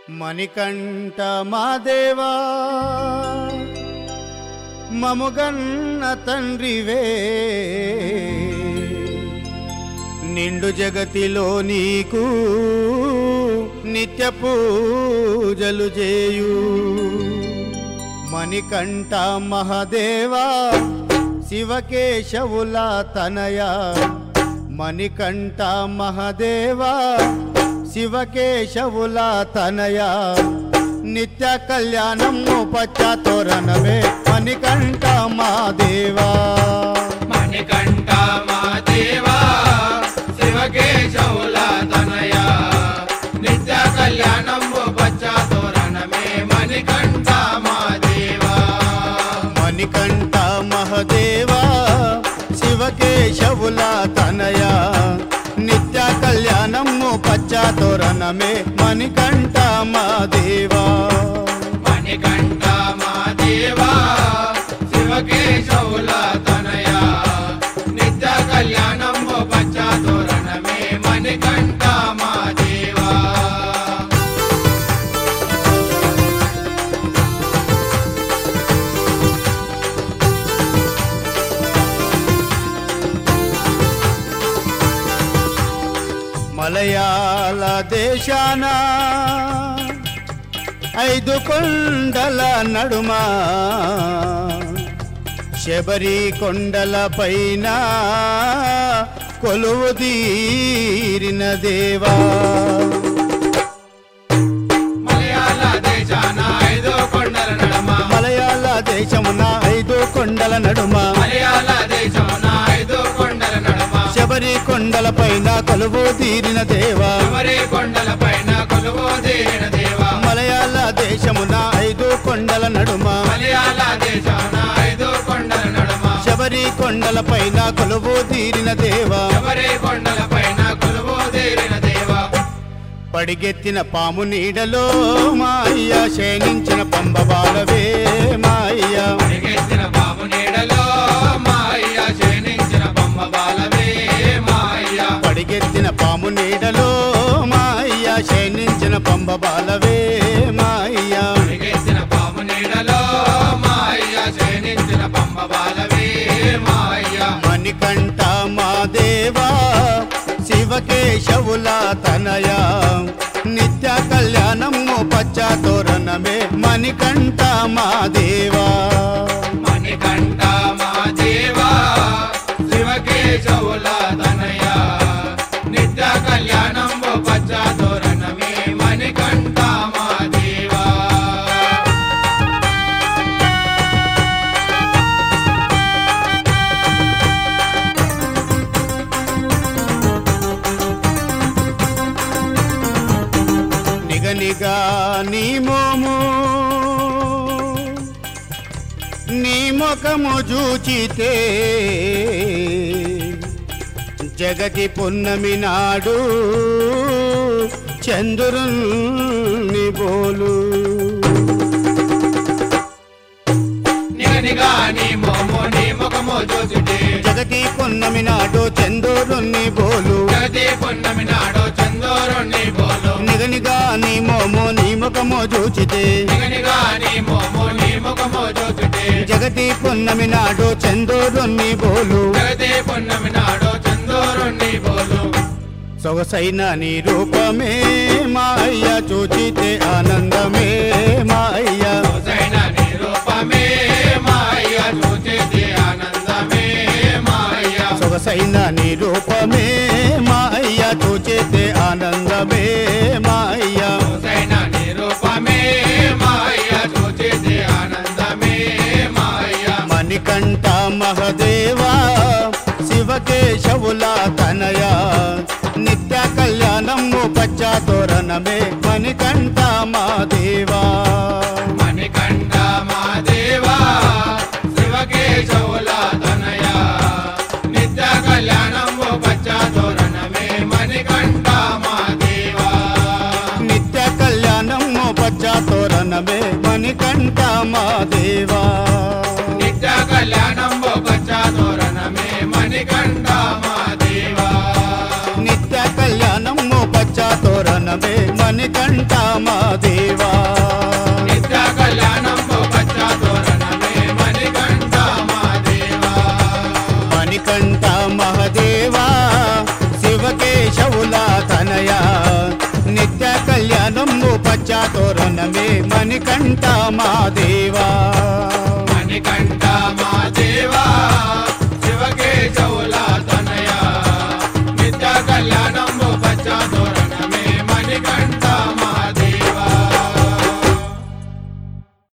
మణికంఠ మాదేవా మముగన్న తండ్రివే నిండు జగతిలో నీకు నిత్య పూజలు చేయు మణికంఠ మహదేవా శివకేశవుల తనయ మణికంఠ మహదేవా శివకేశవుల తనయ నిత్య కళ్యాణము పచ్చతోరణమే మణికంఠ మాదేవా మణికంఠ మా దేవా శివకేశవుల తనయ నిత్య కళ్యాణము పచ్చ తోరణమే మణికంఠ మా దేవా మణికంఠ మహదేవా శివకేశవుల తనయ నిత్య కళ్యాణము పచ్చతోరణమే మణికంఠ మాదేవా మణికంఠ మా దేవా శివకేశవుల తనయ నిత్య కళ్యాణము పచ్చ తోరణమే మణికంఠ మా దేవా మలయాళ దేశాన ఐదు కొండల నడుమ శబరి కొండల పైన కొలువు తీరిన దేవా మలయాళ దేశాన ఐదో కొండల నడమ మలయాళ దేశమున ఐదు కొండల నడుమ మలయాళ దేశమున ఐదో కొండల నడమ శబరి కొండల పైన కొలువు తీరిన దేవా ఎవరి కొండల పైన కొలువో దేన దేవా మలయాళ దేశమున ఐదు కొండల నడుమ మలయాళ దేశాన ఐదో కొండల నడమ శబరి కొండల పైన కొలువు తీరిన దేవా ఎవరి కొండల పైన కొలువో దేన దేవా పడిగెత్తిన పాము నీడలో మాయ్య శయనించిన పంబబాలవే మాయ్య పరిగెత్తిన బాబు నీడలో మాయ శయనించిన బొమ్మ బాలవే మాయ పడిగెత్తిన పాము నీడలో మాయ్య శయనించిన పంబబాలవే మాయ్య పరిగెత్తిన బాబు నీడలో మాయ శయనించిన బొమ్మ బాలవే మాయ మణికంఠ మా దేవా శివకేశవుల తనయ నిత్య కళ్యాణము పచ్చ తోరణమే మణికంఠ మా దేవా మణికంఠ మా దేవా శివకేశవుల తనయ నిత్య కళ్యాణం పచ్చ తోరణమే మణికంఠ మా దేవా నిగనిగా నీ మోము నీ ముఖము చూచితే జగతి పున్నమి నాడు చంద్రుని బోలు నిగనిగా నీ మోము నీ ముఖము చూచుటే జగతి పున్నమి నాడు చంద్రుని బోలు జగతి పున్నమి నాడు చందోరుణ్ణి బోలు నిగనిగా నీ మోము నీ ముఖము చూచితే నిగనిగా నీ మోము నీ ముఖము చూచుటే జగతి పున్నమి నాడు చంద్రుని బోలు జగతి పున్నమి నాడు చందోరుణ్ణి బోలు సొగసైన నీ రూపమే మాయ్య చూచితే ఆనందమే మాయ్య సొగసైన నీ రూపమే మాయ చూచేది ఆనందమే మాయ సొగసైన నీ రూపమే మాయ్య చూచితే ఆనందమే మాయ్య సొగసైన నీ రూపమే మాయ చూచేది ఆనందమే మాయ మణికంఠ మహదేవా శివకేశవుల తనయ నిత్య కళ్యాణము పచ్చ తోరణమే మణికంఠ మాదేవా మణికంఠ మా దేవా శివకేశవుల తనయ నిత్య కళ్యాణము పచ్చ తోరణమే మణికంఠ మా దేవా నిత్య కళ్యాణము పచ్చ తోరణమే మణికంఠ మాదేవా నిత్య కళ్యాణము పచ్చ తోరణమే మణికంఠ మా దేవా నిత్య కళ్యాణము పచ్చ తోరణమే మణికంఠ మాదేవా మచ్చా తోరణమే మణికంఠ మా దేవా మణికంఠ మా దేవా